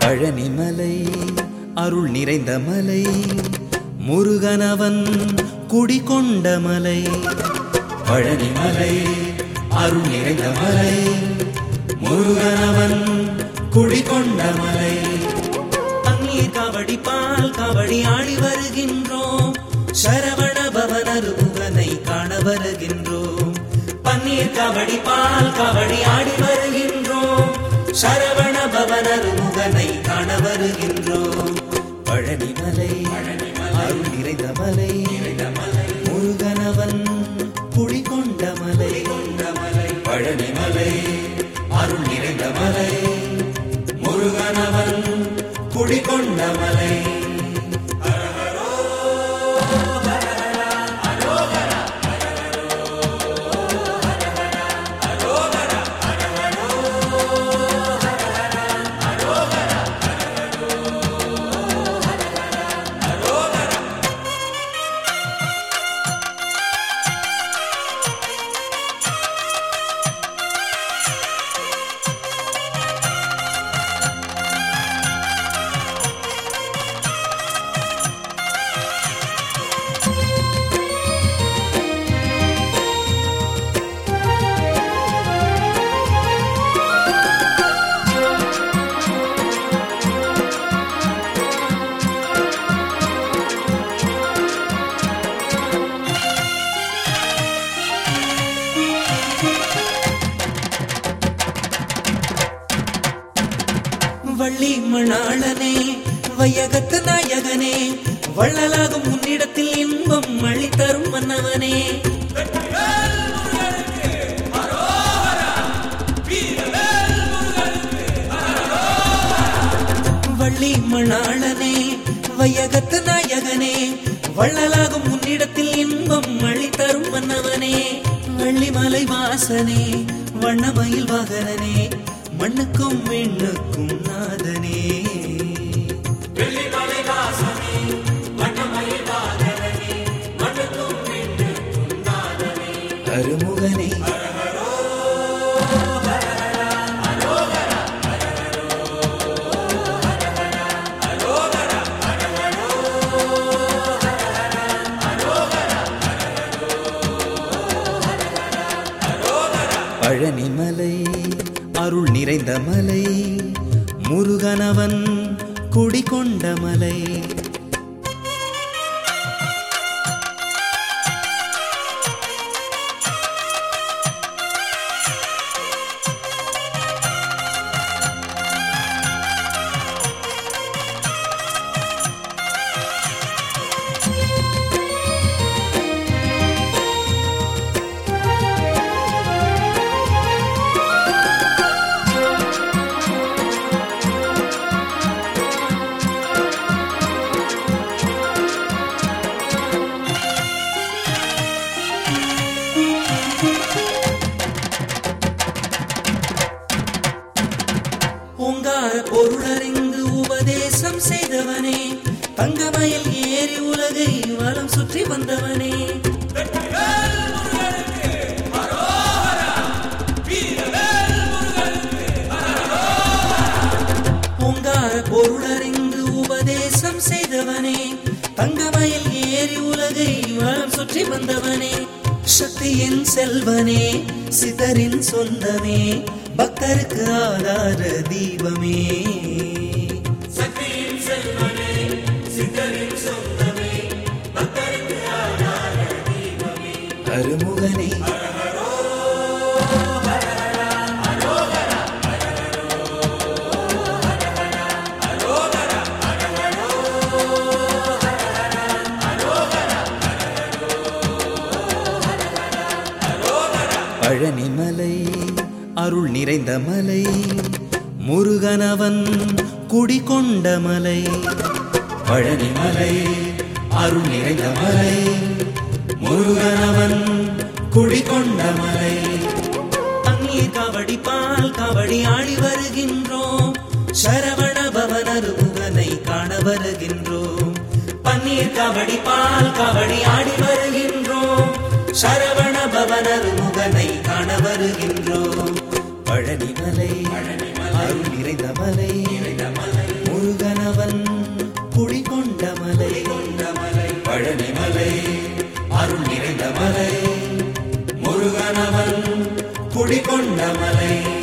பழனிமலை அருள் நிறைந்த மலை முருகனவன் குடிகொண்ட மலை பழனிமலை அருள் நிறைந்த மலை முருகனவன் குடிகொண்ட மலை பன்னீர் காவடி பால் காவடி ஆடி வருகின்றோம் சரவண பவனரு முகனை காண வருகின்றோம் பன்னீர் காவடி பால் காவடி ஆடி வருகின்றோம் சரவண பவனரு முகனை காண வருகின்றோம் பழனிமலை அருள் நிறைந்த மலை முருகனவன் குடிகொண்ட மலை பழனிமலை அருள் நிறைந்த மலை முருகனவன் குடிகொண்ட மலை வள்ளி மணாளனே வையகத்து நாயகனே வள்ளலாகும் உன்னிடத்தில் இன்பம் அள்ளி தரும் மன்னவனே வள்ளி மணாளனே வையகத்து நாயகனே வள்ளலாகும் உன்னிடத்தில் இன்பம் அள்ளி தரும் மன்னவனே வள்ளிமலை வாசனே வண்ணமயில் வாகனனே மண்ணுக்கும் விண்ணுக்கும் நாதனே அருமுகனே பழனிமலை அருள் நிறைந்த மலை முருகனவன் குடிகொண்ட மலை ஓங்கார பொருளறிந்து உபதேசம் செய்தவனே தங்கமயில் ஏறி உலகை வலம் சுற்றி வந்தவனே ஓங்கார பொருளறிந்து உபதேசம் செய்தவனே தங்கமயில் ஏறி உலகை வலம் சுற்றி வந்தவனே சக்தியின் செல்வனே சிதறின் சொந்தமே பக்தருக்கு ஆதார தீபமே அருமுகனே பழனிமலை அருள் நிறைந்த மலை முருகனவன் குடிகொண்ட மலை பழனிமலை அருள் நிறைந்த மலை முருகனவன் குடிகொண்ட மலை பன்னீர் காவடி பால் காவடி ஆடி வருகின்றோம் சரவண பவனரு முகனை காண வருகின்றோம் பன்னீர் காவடி பால் காவடி ஆடி வருகின்றோம் சரவண பவனரு முகனை காண வருகின்றோம் பழனிமலை அருள் நிறைந்த மலை முருகனவன் குடிகொண்ட மலை கொண்ட மலை பழனிமலை அருள் நிறைந்த மலை முருகனவன் குடிகொண்ட மலை